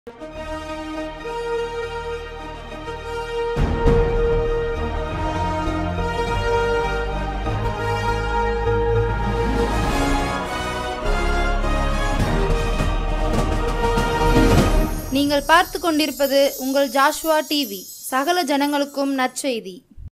நீங்கள் பார்த்து கொண்டிருப்பது உங்கள் ஜாஷ்வா டிவி சகல ஜனங்களுக்கும் நற்செய்தி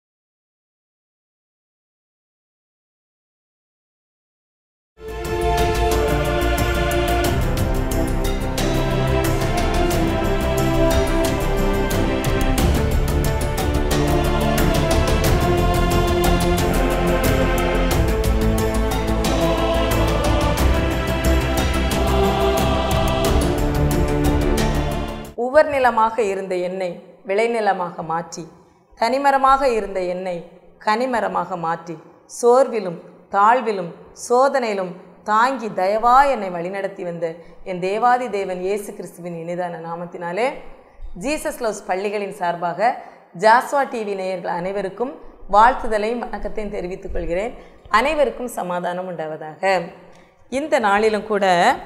உவர் நிலமாக இருந்த எண்ணெய் விளைநிலமாக மாற்றி தனிமரமாக இருந்த எண்ணெய் கனிமரமாக மாற்றி சோர்விலும் தாழ்விலும் சோதனையிலும் தாங்கி தயவா என்னை வழிநடத்தி வந்த என் தேவாதி தேவன் இயேசு கிறிஸ்துவின் இனிதான நாமத்தினாலே ஜீசஸ் லவ்ஸ் பள்ளிகளின் சார்பாக ஜாஸ்வா டிவி நேயர்கள் அனைவருக்கும் வாழ்த்துதலையும் வணக்கத்தையும் தெரிவித்துக் கொள்கிறேன் அனைவருக்கும் சமாதானம் உண்டாவதாக இந்த நாளிலும் கூட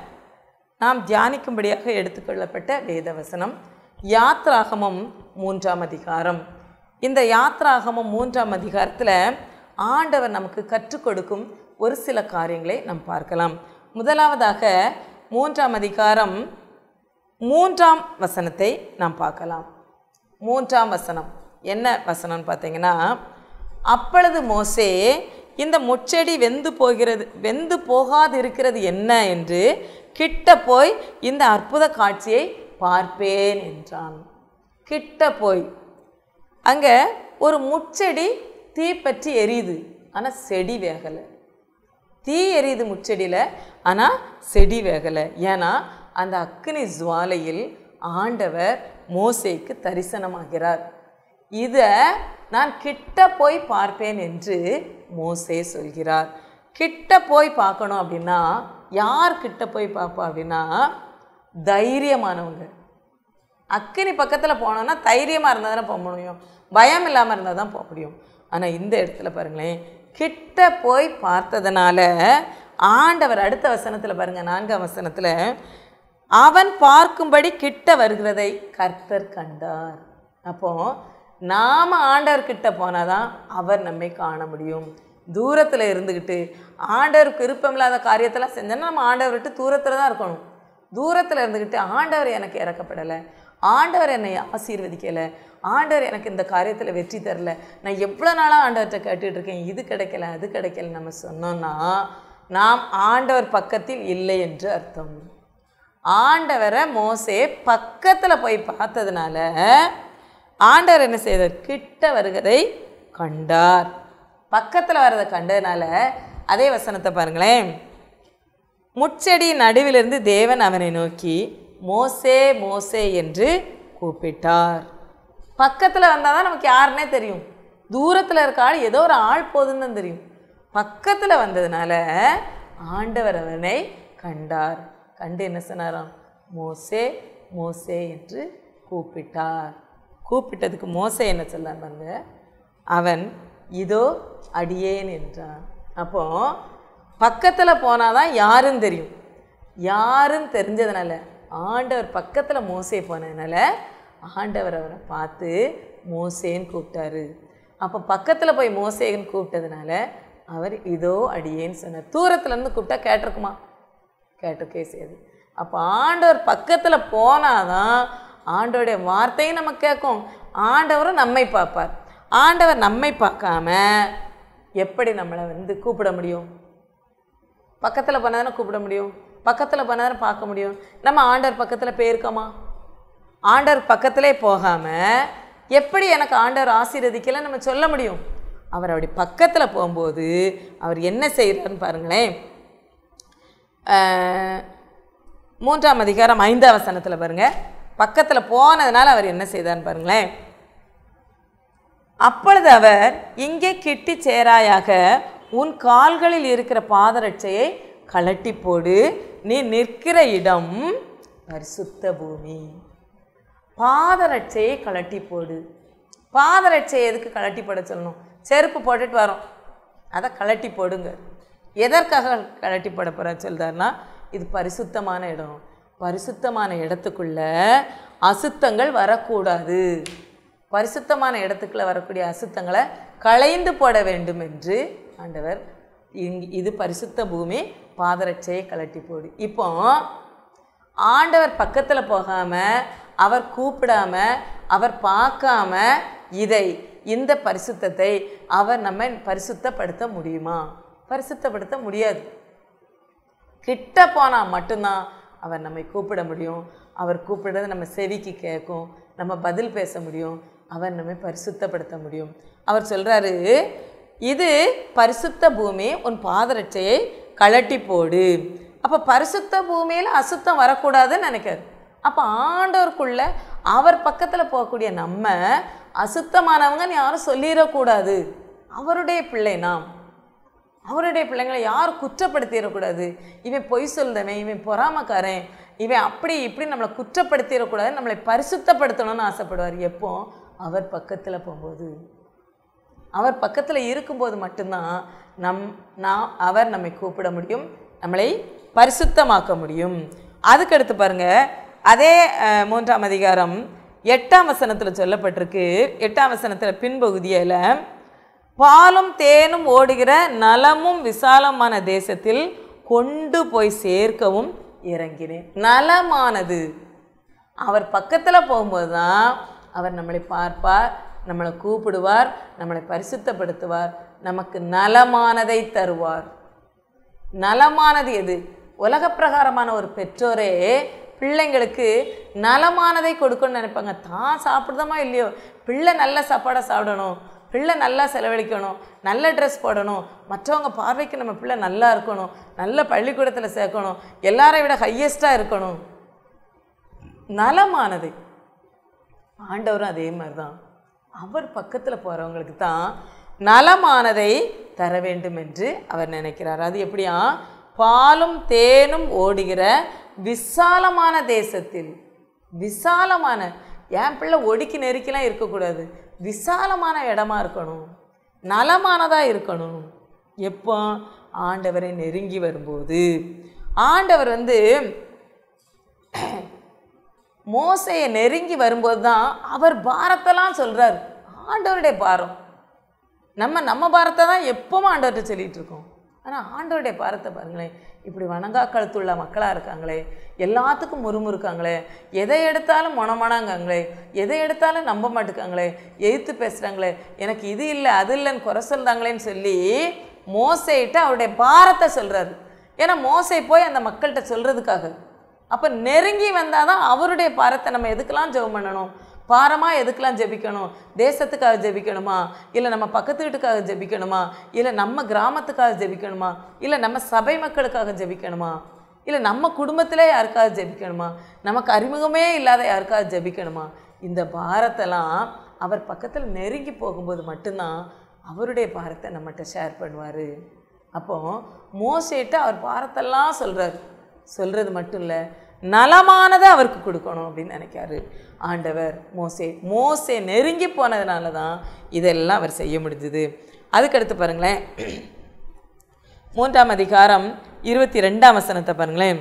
நாம் தியானிக்கும்படியாக எடுத்துக்கொள்ளப்பட்ட வேதவசனம் யாத்ராகமம் மூன்றாம் அதிகாரம் இந்த யாத்ராகமம் மூன்றாம் அதிகாரத்தில் ஆண்டவர் நமக்கு கற்றுக் கொடுக்கும் ஒரு சில காரியங்களை நாம் பார்க்கலாம் முதலாவதாக மூன்றாம் அதிகாரம் மூன்றாம் வசனத்தை நாம் பார்க்கலாம் மூன்றாம் வசனம் என்ன வசனம்னு பார்த்தீங்கன்னா அப்பொழுது மோசே இந்த முச்செடி வெந்து போகிறது வெந்து போகாது இருக்கிறது என்ன என்று கிட்ட போய் இந்த அற்புத காட்சியை பார்ப்பேன் என்றான் கிட்ட போய் அங்கே ஒரு முச்செடி தீப்பற்றி எரியுது ஆனால் செடி வேகலை தீ எரியுது முச்செடியில் ஆனால் செடி வேகலை ஏன்னா அந்த அக்னி ஜுவாலையில் ஆண்டவர் மோசேக்கு தரிசனமாகிறார் இதை நான் கிட்ட போய் பார்ப்பேன் என்று மோசே சொல்கிறார் கிட்ட போய் பார்க்கணும் அப்படின்னா யார் கிட்ட போய் பார்ப்பா அப்படின்னா தைரியமானவங்க அக்கினி பக்கத்தில் போனோன்னா தைரியமாக இருந்தால் தானே போக முடியும் பயம் இல்லாமல் இருந்தால் தான் போக முடியும் ஆனால் இந்த இடத்துல பாருங்களேன் கிட்ட போய் பார்த்ததுனால ஆண்டவர் அடுத்த வசனத்தில் பாருங்கள் நான்காம் வசனத்தில் அவன் பார்க்கும்படி கிட்ட வருகிறதை கர்த்தர் கண்டார் அப்போது நாம் ஆண்டவர் கிட்ட போனால் தான் அவர் நம்மை காண முடியும் தூரத்தில் இருந்துக்கிட்டு ஆண்டவருக்கு விருப்பமில்லாத காரியத்தெல்லாம் செஞ்சோன்னா நம்ம ஆண்டவர் விட்டு தூரத்தில் தான் இருக்கணும் தூரத்தில் இருந்துக்கிட்டு ஆண்டவர் எனக்கு இறக்கப்படலை ஆண்டவர் என்னை ஆசீர்வதிக்கலை ஆண்டவர் எனக்கு இந்த காரியத்தில் வெற்றி தரல நான் எவ்வளோ நாளாக ஆண்டவர்கிட்ட கேட்டுட்டு இருக்கேன் இது கிடைக்கல அது கிடைக்கல நம்ம சொன்னோன்னா நாம் ஆண்டவர் பக்கத்தில் இல்லை என்று அர்த்தம் ஆண்டவரை மோசே பக்கத்தில் போய் பார்த்ததுனால ஆண்டவர் என்ன செய்தார் கிட்ட வருகிறதை கண்டார் பக்கத்தில் வர்றதை கண்டதுனால அதே வசனத்தை பாருங்களேன் முச்செடி நடுவிலிருந்து தேவன் அவனை நோக்கி மோசே மோசே என்று கூப்பிட்டார் பக்கத்தில் வந்தால் தான் நமக்கு யாருன்னே தெரியும் தூரத்தில் இருக்க ஆள் ஏதோ ஒரு ஆள் போதுன்னு தான் தெரியும் பக்கத்தில் வந்ததுனால ஆண்டவர் அவனை கண்டார் கண்டு என்ன சொன்னாராம் மோசே மோசே என்று கூப்பிட்டார் கூப்பிட்டதுக்கு மோசே என்ன சொல்லார் பாருங்க அவன் இதோ அடியேன் என்றான் அப்போ பக்கத்தில் போனால் தான் யாருன்னு தெரியும் யாருன்னு தெரிஞ்சதுனால ஆண்டவர் பக்கத்தில் மோசே போனதுனால ஆண்டவர் அவரை பார்த்து மோசேன்னு கூப்பிட்டாரு அப்போ பக்கத்தில் போய் மோசேன்னு கூப்பிட்டதுனால அவர் இதோ அடியேன்னு சொன்னார் தூரத்துலேருந்து கூப்பிட்டா கேட்டிருக்குமா கேட்டிருக்கே செய்யுது அப்போ ஆண்டவர் பக்கத்தில் போனாதான் ஆண்டவருடைய வார்த்தையும் நம்ம கேட்கும் ஆண்டவரும் நம்மை பார்ப்பார் ஆண்டவர் நம்மை பார்க்காம எப்படி நம்மளை வந்து கூப்பிட முடியும் பக்கத்தில் பண்ணாதானே கூப்பிட முடியும் பக்கத்தில் பண்ணாதானே பார்க்க முடியும் நம்ம ஆண்டவர் பக்கத்தில் போயிருக்கோமா ஆண்டவர் பக்கத்திலே போகாமல் எப்படி எனக்கு ஆண்டவர் ஆசீர்வதிக்கலை நம்ம சொல்ல முடியும் அவர் அப்படி பக்கத்தில் போகும்போது அவர் என்ன செய்கிறாருன்னு பாருங்களேன் ஆஹ், மூன்றாம் அதிகாரம் ஐந்தாம் வசனத்தில் பாருங்கள் பக்கத்தில் போனதுனால அவர் என்ன செய்தார்னு பாருங்களேன் அப்பொழுது அவர் இங்கே கிட்டி சேராயாக உன் கால்களில் இருக்கிற பாதரட்சையை கழட்டி போடு நீ நிற்கிற இடம் பரிசுத்த பூமி பாதரட்சையை கழட்டி போடு பாதரட்சையை எதுக்கு கழட்டி போட சொல்லணும் செருப்பு போட்டுட்டு வரோம் அதை கழட்டி போடுங்க எதற்காக கழட்டி போட போகிற சொல்றாருன்னா இது பரிசுத்தமான இடம் பரிசுத்தமான இடத்துக்குள்ள அசுத்தங்கள் வரக்கூடாது பரிசுத்தமான இடத்துக்குள்ள வரக்கூடிய அசுத்தங்களை களைந்து போட வேண்டும் என்று ஆண்டவர் இங் இது பரிசுத்த பூமி பாதரட்சையை கலட்டி போடு இப்போ ஆண்டவர் பக்கத்தில் போகாமல் அவர் கூப்பிடாம அவர் பார்க்காம இதை இந்த பரிசுத்தத்தை அவர் நம்ம பரிசுத்தப்படுத்த முடியுமா பரிசுத்தப்படுத்த முடியாது கிட்ட போனால் மட்டும்தான் அவர் நம்மை கூப்பிட முடியும் அவர் கூப்பிடுறது நம்ம செவிக்கு கேட்கும் நம்ம பதில் பேச முடியும் அவர் நம்மை பரிசுத்தப்படுத்த முடியும் அவர் சொல்கிறாரு இது பரிசுத்த பூமி உன் பாதரட்சையை கழட்டி போடு அப்போ பரிசுத்த பூமியில் அசுத்தம் வரக்கூடாதுன்னு நினைக்காரு அப்போ ஆண்டவருக்குள்ள அவர் பக்கத்தில் போகக்கூடிய நம்ம அசுத்தமானவங்கன்னு யாரும் சொல்லிடக்கூடாது அவருடைய பிள்ளை நாம் அவருடைய பிள்ளைங்களை யாரும் குற்றப்படுத்திடக்கூடாது இவன் பொய் சொல்லுதவன் இவன் பொறாமக்காரன் இவன் அப்படி இப்படி நம்மளை குற்றப்படுத்திடக்கூடாது நம்மளை பரிசுத்தப்படுத்தணும்னு ஆசைப்படுவார் எப்போ அவர் பக்கத்தில் போகும்போது அவர் பக்கத்தில் இருக்கும்போது மட்டும்தான் நம் நான் அவர் நம்மை கூப்பிட முடியும் நம்மளை பரிசுத்தமாக்க முடியும் அதுக்கடுத்து பாருங்க அதே அஹ், மூன்றாம் அதிகாரம் எட்டாம் வசனத்தில் சொல்லப்பட்டிருக்கு எட்டாம் வசனத்தில் பின்பகுதியில் பாலும் தேனும் ஓடுகிற நலமும் விசாலமான தேசத்தில் கொண்டு போய் சேர்க்கவும் இறங்கினேன் நலமானது அவர் பக்கத்தில் போகும்போது தான் அவர் நம்மளை பார்ப்பார் நம்மளை கூப்பிடுவார் நம்மளை பரிசுத்தப்படுத்துவார் நமக்கு நலமானதை தருவார் நலமானது எது உலக பிரகாரமான ஒரு பெற்றோரே பிள்ளைங்களுக்கு நலமானதை கொடுக்கணும்னு நினைப்பாங்க தான் சாப்பிடுதமா இல்லையோ பிள்ளை நல்ல சாப்பாடை சாப்பிடணும் பிள்ளை நல்லா செலவழிக்கணும் நல்ல ட்ரெஸ் போடணும் மற்றவங்க பார்வைக்கு நம்ம பிள்ளை நல்லா இருக்கணும் நல்ல பள்ளிக்கூடத்தில் சேர்க்கணும் எல்லாரை விட ஹையஸ்ட்டாக இருக்கணும் நலமானது ஆண்டவரும் அதே மாதிரி தான் அவர் பக்கத்தில் போகிறவங்களுக்கு தான் நலமானதை தர வேண்டும் என்று அவர் நினைக்கிறார் அது எப்படியா பாலும் தேனும் ஓடுகிற விசாலமான தேசத்தில் விசாலமான என் பிள்ளை ஒடுக்கி நெருக்கிலாம் இருக்கக்கூடாது விசாலமான இடமா இருக்கணும் நலமானதாக இருக்கணும் எப்போ ஆண்டவரை நெருங்கி வரும்போது ஆண்டவர் வந்து மோசையை நெருங்கி வரும்போது தான் அவர் பாரத்தெல்லாம் சொல்கிறார் ஆண்டவருடைய பாரம் நம்ம நம்ம பாரத்தை தான் எப்பவும் ஆண்டவர்கிட்ட சொல்லிட்டு இருக்கோம் ஆனால் ஆண்டவருடைய பாரத்தை பாருங்களேன் இப்படி வணங்கா கழுத்துள்ள மக்களாக இருக்காங்களே எல்லாத்துக்கும் முறுமுறுக்காங்களே எதை எடுத்தாலும் மொனமொனாங்காங்களே எதை எடுத்தாலும் நம்ப மாட்டுக்காங்களே எதிர்த்து பேசுகிறாங்களே எனக்கு இது இல்லை அது இல்லைன்னு குறை சொல்கிறாங்களேன்னு சொல்லி மோசையிட்டு அவருடைய பாரத்தை சொல்கிறாரு ஏன்னா மோசை போய் அந்த மக்கள்கிட்ட சொல்கிறதுக்காக அப்போ நெருங்கி வந்தால் தான் அவருடைய பாரத்தை நம்ம எதுக்கெல்லாம் ஜெபம் பண்ணணும் பாரமாக எதுக்கெல்லாம் ஜெபிக்கணும் தேசத்துக்காக ஜெபிக்கணுமா இல்லை நம்ம பக்கத்து வீட்டுக்காக ஜெபிக்கணுமா இல்லை நம்ம கிராமத்துக்காக ஜெபிக்கணுமா இல்லை நம்ம சபை மக்களுக்காக ஜெபிக்கணுமா இல்லை நம்ம குடும்பத்திலே யாருக்காக ஜெபிக்கணுமா நமக்கு அறிமுகமே இல்லாத யாருக்காக ஜெபிக்கணுமா இந்த பாரத்தெல்லாம் அவர் பக்கத்தில் நெருங்கி போகும்போது மட்டும்தான் அவருடைய பாரத்தை நம்மகிட்ட ஷேர் பண்ணுவார் அப்போ மோசேட்ட அவர் பாரத்தெல்லாம் சொல்கிறார் சொல்கிறது மட்டும் இல்லை நலமானதை அவருக்கு கொடுக்கணும் அப்படின்னு நினைக்காரு ஆண்டவர் மோசே மோசே நெருங்கி போனதுனால தான் இதெல்லாம் அவர் செய்ய முடிஞ்சுது அதுக்கடுத்து பாருங்களேன் மூன்றாம் அதிகாரம் இருபத்தி ரெண்டாம் வசனத்தை பாருங்களேன்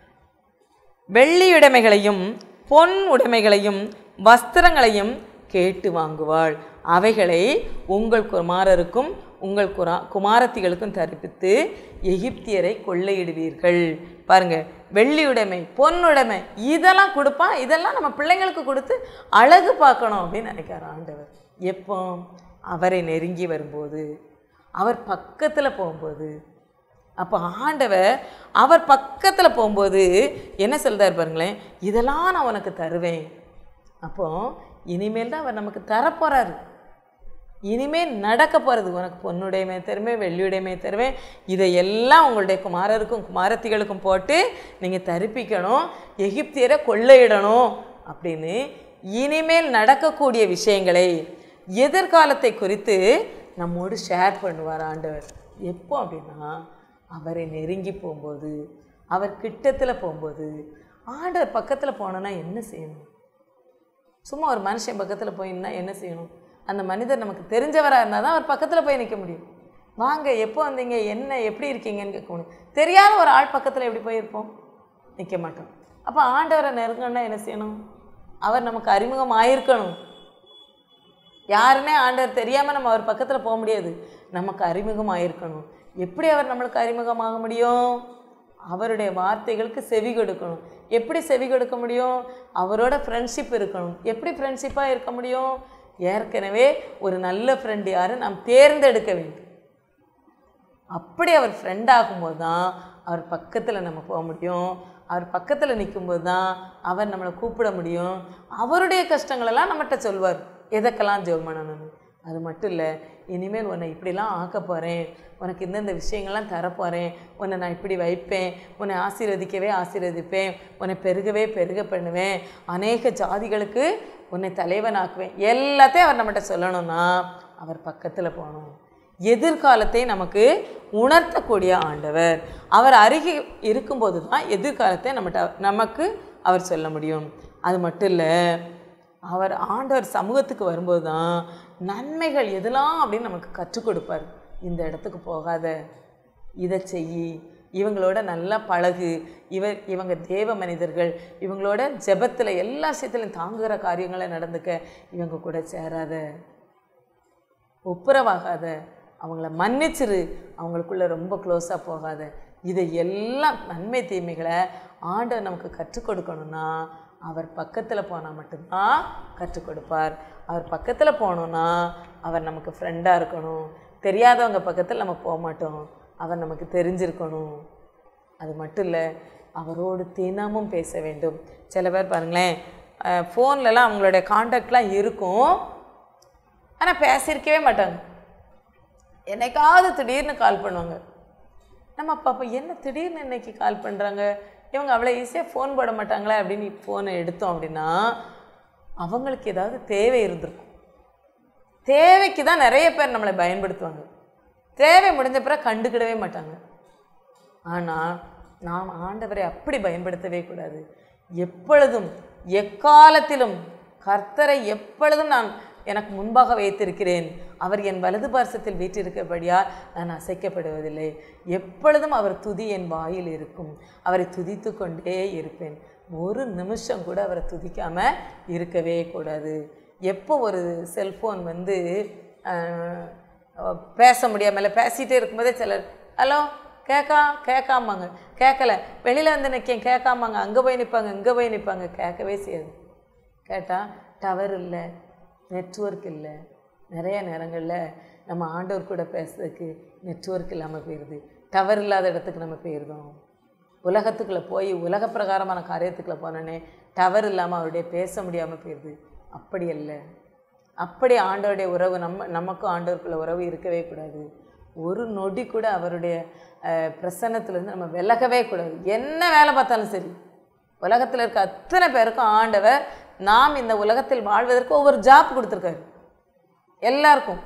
வெள்ளி உடைமைகளையும் பொன் உடைமைகளையும் வஸ்திரங்களையும் கேட்டு வாங்குவாள் அவைகளை உங்கள் குமாரருக்கும் உங்கள் குரா குமாரத்திகளுக்கும் தரிப்பித்து எகிப்தியரை கொள்ளையிடுவீர்கள் பாருங்க வெள்ளி உடைமை பொன் உடைமை இதெல்லாம் கொடுப்பான் இதெல்லாம் நம்ம பிள்ளைங்களுக்கு கொடுத்து அழகு பார்க்கணும் அப்படின்னு நினைக்கிறார் ஆண்டவர் எப்போ அவரை நெருங்கி வரும்போது அவர் பக்கத்தில் போகும்போது அப்போ ஆண்டவர் அவர் பக்கத்தில் போகும்போது என்ன சொல்றார் பாருங்களேன் இதெல்லாம் நான் உனக்கு தருவேன் அப்போ இனிமேல் தான் அவர் நமக்கு தரப்போறாரு இனிமேல் நடக்க போகிறது உனக்கு பொன்னுடையமே தருவேன் வெள்ளியுடையமே தருவேன் இதையெல்லாம் உங்களுடைய குமாரருக்கும் குமாரத்திகளுக்கும் போட்டு நீங்கள் தரிப்பிக்கணும் எகிப்தியரை கொள்ளையிடணும் அப்படின்னு இனிமேல் நடக்கக்கூடிய விஷயங்களை எதிர்காலத்தை குறித்து நம்மோடு ஷேர் பண்ணுவார் ஆண்டவர் எப்போ அப்படின்னா அவரை நெருங்கி போகும்போது அவர் கிட்டத்தில் போகும்போது ஆண்டவர் பக்கத்தில் போனோன்னா என்ன செய்யணும் சும்மா ஒரு மனுஷன் பக்கத்தில் போயின்னா என்ன செய்யணும் அந்த மனிதர் நமக்கு தெரிஞ்சவராக இருந்தால் தான் அவர் பக்கத்தில் போய் நிற்க முடியும் வாங்க எப்போ வந்தீங்க என்ன எப்படி இருக்கீங்கன்னு கேட்க முடியும் தெரியாத ஒரு ஆள் பக்கத்தில் எப்படி போயிருப்போம் நிற்க மாட்டோம் அப்போ ஆண்டவரை நெருங்கணும்னா என்ன செய்யணும் அவர் நமக்கு அறிமுகம் ஆயிருக்கணும் யாருன்னே ஆண்டவர் தெரியாமல் நம்ம அவர் பக்கத்தில் போக முடியாது நமக்கு அறிமுகம் ஆயிருக்கணும் எப்படி அவர் நம்மளுக்கு அறிமுகமாக முடியும் அவருடைய வார்த்தைகளுக்கு செவி கொடுக்கணும் எப்படி செவி கொடுக்க முடியும் அவரோட ஃப்ரெண்ட்ஷிப் இருக்கணும் எப்படி ஃப்ரெண்ட்ஷிப்பாக இருக்க முடியும் ஏற்கனவே ஒரு நல்ல ஃப்ரெண்ட் யாரு நாம் தேர்ந்தெடுக்க வேண்டும் அப்படி அவர் ஃப்ரெண்ட் ஆகும்போது தான் அவர் பக்கத்தில் நம்ம போக முடியும் அவர் பக்கத்தில் நிற்கும்போது தான் அவர் நம்மளை கூப்பிட முடியும் அவருடைய கஷ்டங்களெல்லாம் நம்மகிட்ட சொல்வார் எதற்கெல்லாம் ஜெபம் பண்ணணும்னு அது மட்டும் இல்லை இனிமேல் உன்னை இப்படிலாம் ஆக்க போகிறேன் உனக்கு இந்தந்த விஷயங்கள்லாம் தரப்போகிறேன் உன்னை நான் இப்படி வைப்பேன் உன்னை ஆசீர்வதிக்கவே ஆசீர்வதிப்பேன் உன்னை பெருகவே பெருக பண்ணுவேன் அநேக ஜாதிகளுக்கு உன்னை தலைவனாக்குவேன் எல்லாத்தையும் அவர் நம்மகிட்ட சொல்லணும்னா அவர் பக்கத்தில் போகணும் எதிர்காலத்தை நமக்கு உணர்த்தக்கூடிய ஆண்டவர் அவர் அருகே இருக்கும்போது தான் எதிர்காலத்தை நம்மகிட்ட நமக்கு அவர் சொல்ல முடியும் அது மட்டும் இல்லை அவர் ஆண்டவர் சமூகத்துக்கு வரும்போது தான் நன்மைகள் எதெல்லாம் அப்படின்னு நமக்கு கற்றுக் கொடுப்பார் இந்த இடத்துக்கு போகாத இதை செய் இவங்களோட நல்லா பழகு இவர் இவங்க தேவ மனிதர்கள் இவங்களோட ஜெபத்தில் எல்லா விஷயத்துலையும் தாங்குகிற காரியங்களை நடந்துக்க இவங்க கூட சேராத ஒப்புரவாகாத அவங்கள மன்னிச்சிரு அவங்களுக்குள்ள ரொம்ப க்ளோஸாக போகாத இதை எல்லாம் நன்மை தீமைகளை ஆண்டவர் நமக்கு கற்றுக் கொடுக்கணும்னா அவர் பக்கத்தில் போனால் மட்டும்தான் கற்றுக் கொடுப்பார் அவர் பக்கத்தில் போகணுன்னா அவர் நமக்கு ஃப்ரெண்டாக இருக்கணும் தெரியாதவங்க பக்கத்தில் நம்ம போக மாட்டோம் அவர் நமக்கு தெரிஞ்சிருக்கணும் அது மட்டும் இல்லை அவரோடு தினமும் பேச வேண்டும் சில பேர் பாருங்களேன் ஃபோன்லலாம் அவங்களுடைய காண்டாக்ட்லாம் இருக்கும் ஆனால் பேசியிருக்கவே மாட்டாங்க என்னைக்காவது திடீர்னு கால் பண்ணுவாங்க நம்ம பாப்பா என்ன திடீர்னு இன்னைக்கு கால் பண்ணுறாங்க இவங்க அவ்வளோ ஈஸியாக ஃபோன் போட மாட்டாங்களே அப்படின்னு ஃபோனை எடுத்தோம் அப்படின்னா அவங்களுக்கு ஏதாவது தேவை இருந்திருக்கும் தேவைக்கு தான் நிறைய பேர் நம்மளை பயன்படுத்துவாங்க தேவை முடிஞ்ச பிறகு கண்டுக்கிடவே மாட்டாங்க ஆனால் நாம் ஆண்டவரை அப்படி பயன்படுத்தவே கூடாது எப்பொழுதும் எக்காலத்திலும் கர்த்தரை எப்பொழுதும் நான் எனக்கு முன்பாக வைத்திருக்கிறேன் அவர் என் வலது பார்சத்தில் வீற்றிருக்கபடியால் நான் அசைக்கப்படுவதில்லை எப்பொழுதும் அவர் துதி என் வாயில் இருக்கும் அவரை துதித்து கொண்டே இருப்பேன் ஒரு நிமிஷம் கூட அவரை துதிக்காமல் இருக்கவே கூடாது எப்போ ஒரு செல்ஃபோன் வந்து ஆஹ், பேச முடியாமல் பேசிகிட்டே இருக்கும்போதே சிலர் ஹலோ கேட்கா கேட்காமாங்க கேட்கல வெளியில் வந்து நிற்கேன் கேட்காமாங்க அங்கே போய் நிற்பாங்க இங்கே போய் நிற்பாங்க கேட்கவே செய்யாது கேட்டால் டவர் இல்லை நெட்வொர்க் இல்லை நிறைய நேரங்களில் நம்ம ஆண்டவர் கூட பேசுறதுக்கு நெட்வொர்க் இல்லாமல் போயிடுது டவர் இல்லாத இடத்துக்கு நம்ம போயிருந்தோம் உலகத்துக்குள்ளே போய் உலக பிரகாரமான காரியத்துக்குள்ளே போனோன்னே டவர் இல்லாமல் அவருடைய பேச முடியாமல் போயிடுது அப்படி அல்ல அப்படி ஆண்டவருடைய உறவு நம்ம நமக்கும் ஆண்டவருக்குள்ள உறவு இருக்கவே கூடாது ஒரு நொடி கூட அவருடைய அஹ், பிரசன்னத்திலிருந்து நம்ம விலகவே கூடாது என்ன வேலை பார்த்தாலும் சரி உலகத்தில் இருக்க அத்தனை பேருக்கும் ஆண்டவர் நாம் இந்த உலகத்தில் வாழ்வதற்கு ஒவ்வொரு ஜாப் கொடுத்துருக்காரு எல்லாருக்கும்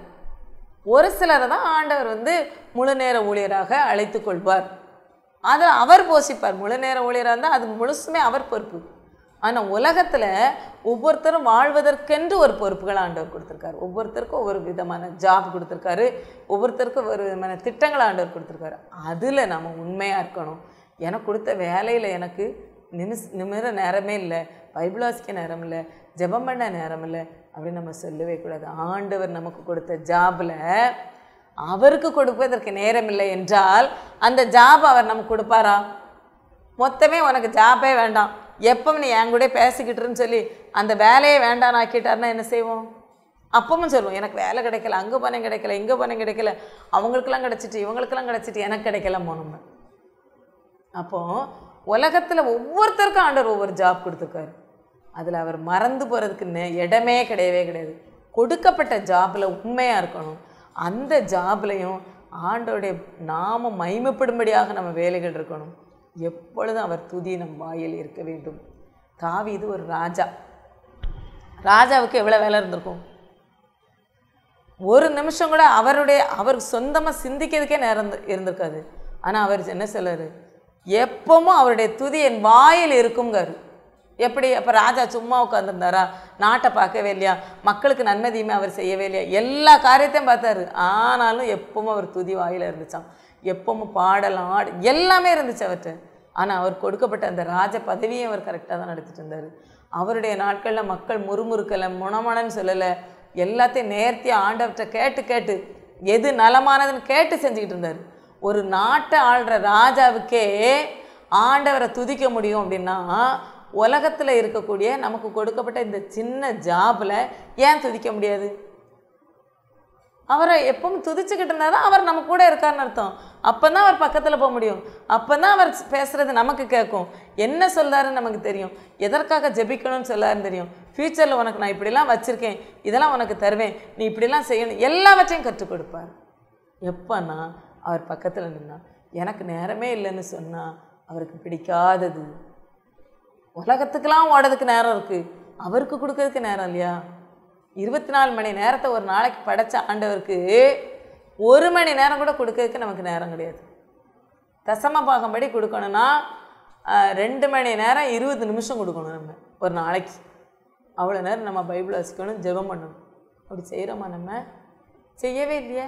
ஒரு சிலரை தான் ஆண்டவர் வந்து முழு நேர ஊழியராக அழைத்து கொள்வார் அதை அவர் போஷிப்பார் முழு நேர ஊழியராக இருந்தால் அது முழுசுமே அவர் பொறுப்பு ஆனால் உலகத்தில் ஒவ்வொருத்தரும் வாழ்வதற்கென்று ஒரு பொறுப்புகளை ஆண்டவர் கொடுத்துருக்காரு ஒவ்வொருத்தருக்கும் ஒவ்வொரு விதமான ஜாப் கொடுத்துருக்காரு ஒவ்வொருத்தருக்கும் ஒரு விதமான திட்டங்களை ஆண்டவர் கொடுத்துருக்காரு அதில் நம்ம உண்மையாக இருக்கணும் எனக்கு கொடுத்த வேலையில் எனக்கு நிமிஸ் நிமிர நேரமே இல்லை பைபிள் வாசிக்க நேரம் இல்லை ஜெபம் பண்ண நேரம் இல்லை அப்படின்னு நம்ம சொல்லவே கூடாது ஆண்டவர் நமக்கு கொடுத்த ஜாபில் அவருக்கு கொடுப்பதற்கு நேரம் இல்லை என்றால் அந்த ஜாப் அவர் நமக்கு கொடுப்பாரா மொத்தமே உனக்கு ஜாபே வேண்டாம் எப்போ நீ என் கூட பேசிக்கிட்டுருன்னு சொல்லி அந்த வேலையை வேண்டாம் ஆக்கிட்டாருன்னா என்ன செய்வோம் அப்பவும் சொல்லுவோம் எனக்கு வேலை கிடைக்கல அங்கே போனேன் கிடைக்கல இங்கே போனேன் கிடைக்கல அவங்களுக்கெல்லாம் கிடச்சிட்டு இவங்களுக்கெல்லாம் கிடச்சிட்டு எனக்கு கிடைக்கல போனோம் அப்போ உலகத்தில் ஒவ்வொருத்தருக்கும் ஆண்டவர் ஒவ்வொரு ஜாப் கொடுத்துருக்காரு அதில் அவர் மறந்து போகிறதுக்கு நெ- இடமே கிடையவே கிடையாது கொடுக்கப்பட்ட ஜாபில் உண்மையாக இருக்கணும் அந்த ஜாப்லையும் ஆண்டோடைய நாம மைமைப்படும்படியாக நம்ம வேலைகள் இருக்கணும் எப்பொழுதும் அவர் துதி நம் வாயில் இருக்க வேண்டும் தாவீது ஒரு ராஜா ராஜாவுக்கு எவ்வளோ வேலை இருந்திருக்கும் ஒரு நிமிஷம் கூட அவருடைய அவர் சொந்தமாக சிந்திக்கிறதுக்கே நேரம் இருந்து- இருந்திருக்காது ஆனால் அவர் என்ன சொல்றாரு எப்பவும் அவருடைய துதி என் வாயில் இருக்குங்காரு எப்படி அப்போ ராஜா சும்மா உட்காந்துருந்தாரா நாட்டை பார்க்கவே இல்லையா மக்களுக்கு நன்மை தீமை அவர் செய்யவே இல்லையா எல்லா காரியத்தையும் பார்த்தாரு ஆனாலும் எப்பவும் அவர் துதி வாயில் இருந்துச்சாம் எப்பவும் பாடல் ஆடு எல்லாமே இருந்துச்சு அவர்கிட்ட ஆனால் அவர் கொடுக்கப்பட்ட அந்த ராஜ பதவியை அவர் கரெக்டாக தான் நடத்திட்டு இருந்தார் அவருடைய நாட்களில் மக்கள் முறுமுறுக்கலை முணமணன்னு சொல்லலை எல்லாத்தையும் நேர்த்தியாக ஆண்டவர்கிட்ட கேட்டு கேட்டு எது நலமானதுன்னு கேட்டு செஞ்சுக்கிட்டு இருந்தார் ஒரு நாட்டை ஆள்ற ராஜாவுக்கே ஆண்டவரை துதிக்க முடியும் அப்படின்னா உலகத்தில் இருக்கக்கூடிய நமக்கு கொடுக்கப்பட்ட இந்த சின்ன ஜாபில் ஏன் துதிக்க முடியாது அவரை எப்பவும் துதிச்சுக்கிட்டு இருந்தால் தான் அவர் நம்ம கூட இருக்காருன்னு அர்த்தம் அப்போ தான் அவர் பக்கத்தில் போக முடியும் அப்போ தான் அவர் பேசுகிறது நமக்கு கேட்கும் என்ன சொல்றாருன்னு நமக்கு தெரியும் எதற்காக ஜெபிக்கணும்னு சொல்லாருன்னு தெரியும் ஃப்யூச்சரில் உனக்கு நான் இப்படிலாம் வச்சுருக்கேன் இதெல்லாம் உனக்கு தருவேன் நீ இப்படிலாம் செய்யணும் எல்லாவற்றையும் கற்றுக் கொடுப்பார் எப்போன்னா அவர் பக்கத்தில் நின்னா எனக்கு நேரமே இல்லைன்னு சொன்னால் அவருக்கு பிடிக்காதது உலகத்துக்கெல்லாம் ஓடுறதுக்கு நேரம் இருக்குது அவருக்கு கொடுக்கறதுக்கு நேரம் இல்லையா இருபத்தி நாலு மணி நேரத்தை ஒரு நாளைக்கு படைச்ச ஆண்டவருக்கு ஒரு மணி நேரம் கூட கொடுக்கறதுக்கு நமக்கு நேரம் கிடையாது தசம பாகம்படி கொடுக்கணும்னா ஆஹ், ரெண்டு மணி நேரம் இருபது நிமிஷம் கொடுக்கணும் நம்ம ஒரு நாளைக்கு அவ்வளோ நேரம் நம்ம பைபிள் வாசிக்கணும் ஜெபம் பண்ணணும் அப்படி செய்கிறோமா நம்ம செய்யவே இல்லையே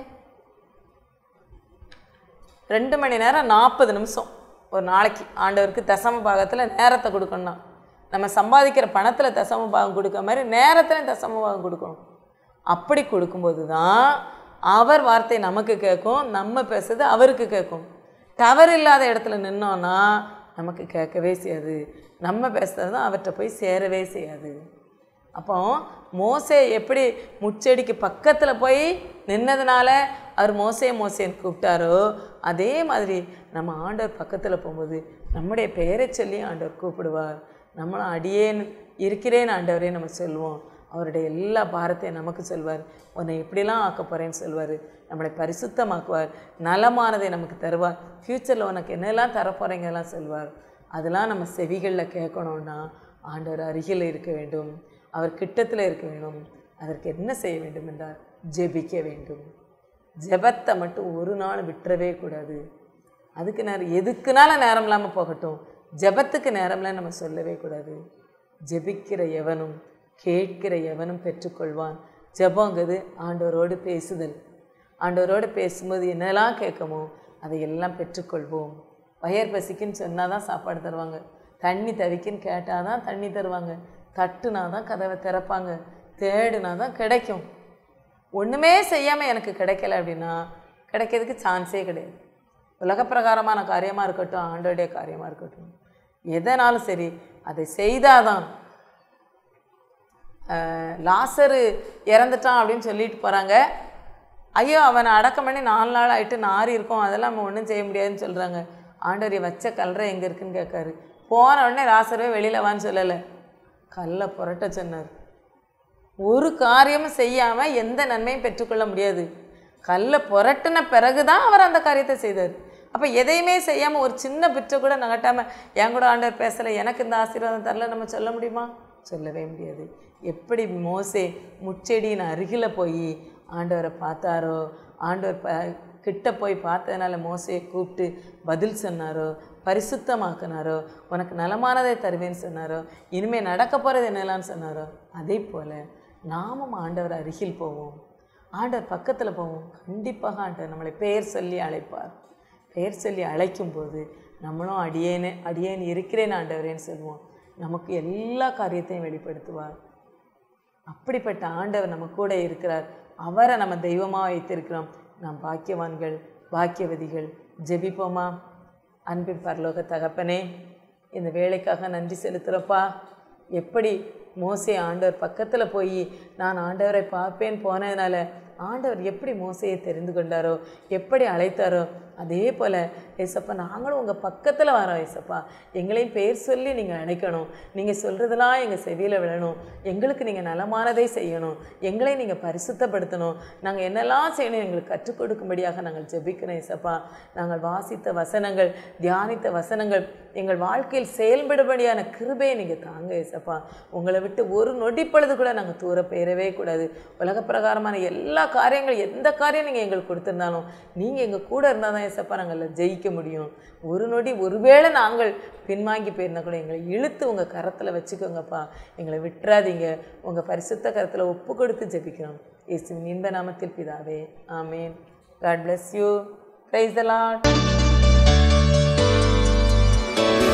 ரெண்டு மணி நேரம் நாற்பது நிமிஷம் ஒரு நாளைக்கு ஆண்டவருக்கு தசம பாகத்தில் நேரத்தை கொடுக்கணும்னா நம்ம சம்பாதிக்கிற பணத்தில் தசம பாகம் கொடுக்க மாதிரி நேரத்தில் தசம பாகம் கொடுக்கணும் அப்படி கொடுக்கும்போது தான் அவர் வார்த்தை நமக்கு கேட்கும் நம்ம பேசுறது அவருக்கு கேட்கும் டவர் இல்லாத இடத்துல நின்னோன்னா நமக்கு கேட்கவே செய்யாது நம்ம பேசுறது தான் அவர்கிட்ட போய் சேரவே செய்யாது அப்போ மோசே எப்படி முச்செடிக்கு பக்கத்தில் போய் நின்னதுனால அவர் மோசே மோசேன்னு கூப்பிட்டாரோ அதே மாதிரி நம்ம ஆண்டவர் பக்கத்தில் போகும்போது நம்முடைய பெயரை சொல்லி ஆண்டவர் கூப்பிடுவார் நம்மளும் அடியேன் இருக்கிறேன் ஆண்டவரே நம்ம சொல்லுவோம் அவருடைய எல்லா பாரத்தையும் நமக்கு சொல்வார் உன்னை எப்படிலாம் ஆக்க போகிறேன்னு சொல்வார் நம்மளை பரிசுத்தமாக்குவார் நலமானதை நமக்கு தருவார் ஃப்யூச்சரில் உனக்கு என்னெல்லாம் தரப்போகிறீங்கலாம் சொல்வார் அதெல்லாம் நம்ம செவிகளில் கேட்கணுன்னா ஆண்டவர் அருகில் இருக்க வேண்டும் அவர் கிட்டத்தில் இருக்க வேண்டும் அதற்கு என்ன செய்ய வேண்டும் என்றால் ஜெபிக்க வேண்டும் ஜெபத்தை மட்டும் ஒரு நாள் விட்டுறவே கூடாது அதுக்கு நேரம் எதுக்குனால நேரம் இல்லாமல் போகட்டும் ஜெபத்துக்கு நேரம்லாம் நம்ம சொல்லவே கூடாது ஜெபிக்கிற எவனும் கேட்கிற எவனும் பெற்றுக்கொள்வான் ஜெபங்கிறது ஆண்டவரோடு பேசுதல் ஆண்டவரோடு பேசும்போது என்னெல்லாம் கேட்கமோ அதையெல்லாம் பெற்றுக்கொள்வோம் வயர் பசிக்குன்னு சொன்னால் தான் சாப்பாடு தருவாங்க தண்ணி தவிக்குன்னு கேட்டால் தான் தண்ணி தருவாங்க தட்டுனா தான் கதவை திறப்பாங்க தேடுனா தான் கிடைக்கும் ஒன்றுமே செய்யாமல் எனக்கு கிடைக்கல அப்படின்னா கிடைக்கிறதுக்கு சான்ஸே கிடையாது உலகப்பிரகாரமான காரியமாக இருக்கட்டும் ஆண்டோடைய காரியமாக இருக்கட்டும் எதனாலும் சரி அதை செய்தாதான் அஹ், லாசரு இறந்துட்டான் அப்படின்னு சொல்லிட்டு போகிறாங்க ஐயோ அவனை அடக்கம் பண்ணி நாலு நாள் ஆயிட்டு நாரி இருக்கும் அதெல்லாம் நம்ம ஒன்றும் செய்ய முடியாதுன்னு சொல்கிறாங்க ஆண்டவர் வச்ச கல்ற எங்கே இருக்குன்னு கேட்காரு போன உடனே லாசருவே வெளியில் வான்னு சொல்லலை கல்லை புரட்ட சொன்னார் ஒரு காரியமும் செய்யாமல் எந்த நன்மையும் பெற்றுக்கொள்ள முடியாது கல்லை புரட்டின பிறகு தான் அவர் அந்த காரியத்தை செய்தார் அப்போ எதையுமே செய்யாமல் ஒரு சின்ன பிற்றை கூட நகட்டாமல் என் கூட ஆண்டவர் பேசலை எனக்கு இந்த ஆசீர்வாதம் தரல நம்ம சொல்ல முடியுமா சொல்லவே முடியாது எப்படி மோசே முச்செடியின் அருகில் போய் ஆண்டவரை பார்த்தாரோ ஆண்டவர் ப கிட்ட போய் பார்த்ததுனால மோசையை கூப்பிட்டு பதில் சொன்னாரோ பரிசுத்தமாக்குனாரோ உனக்கு நலமானதை தருவேன்னு சொன்னாரோ இனிமேல் நடக்க போகிறது என்னெல்லாம் சொன்னாரோ அதே போல் நாமும் ஆண்டவர் அருகில் போவோம் ஆண்டவர் பக்கத்தில் போவோம் கண்டிப்பாக ஆண்டவர் நம்மளை பெயர் சொல்லி அழைப்பார் பெயர் சொல்லி அழைக்கும் போது நம்மளும் அடியேனே அடியேன் இருக்கிறேன் ஆண்டவரேன்னு சொல்லுவோம் நமக்கு எல்லா காரியத்தையும் வெளிப்படுத்துவார் அப்படிப்பட்ட ஆண்டவர் நம்ம கூட இருக்கிறார் அவரை நம்ம தெய்வமாக வைத்திருக்கிறோம் நாம் பாக்கியவான்கள் பாக்கியவதிகள் ஜெபிப்போமா அன்பின் பரலோக தகப்பனே இந்த வேலைக்காக நன்றி செலுத்துகிறப்பா எப்படி மோசே ஆண்டவர் பக்கத்தில் போய் நான் ஆண்டவரை பார்ப்பேன் போனதுனால ஆண்டவர் எப்படி மோசையை தெரிந்து கொண்டாரோ எப்படி அழைத்தாரோ அதே போல் ஏசப்பா நாங்களும் உங்கள் பக்கத்தில் வரோம் ஏசப்பா எங்களையும் பேர் சொல்லி நீங்கள் அழைக்கணும் நீங்கள் சொல்கிறதெல்லாம் எங்கள் செவியில் விழணும் எங்களுக்கு நீங்கள் நலமானதை செய்யணும் எங்களை நீங்கள் பரிசுத்தப்படுத்தணும் நாங்கள் என்னெல்லாம் செய்யணும் எங்களுக்கு கற்றுக் கொடுக்கும்படியாக நாங்கள் ஜெபிக்கிறோம் ஏசப்பா நாங்கள் வாசித்த வசனங்கள் தியானித்த வசனங்கள் எங்கள் வாழ்க்கையில் செயல்படும்படியான கிருபையை நீங்கள் தாங்க ஏசப்பா உங்களை விட்டு ஒரு நொடிப்பொழுது கூட நாங்கள் தூர பெயரவே கூடாது உலக பிரகாரமான எல்லா காரியங்கள் எந்த காரியம் நீங்கள் எங்களுக்கு கொடுத்துருந்தாலும் நீங்கள் எங்கள் கூட இருந்தால் தான் ஏசப்பா நாங்கள் ஜெயிக்க முடியும் ஒரு நொடி ஒருவேளை நாங்கள் பின்வாங்கி போயிருந்தா கூட எங்களை இழுத்து உங்கள் கரத்தில் வச்சுக்கோங்கப்பா எங்களை விட்டுறாதீங்க உங்கள் பரிசுத்த கரத்தில் ஒப்பு கொடுத்து ஜெபிக்கிறோம் இயேசுவின் இன்ப நாமத்தில் பிதாவே amen God bless you praise the Lord amen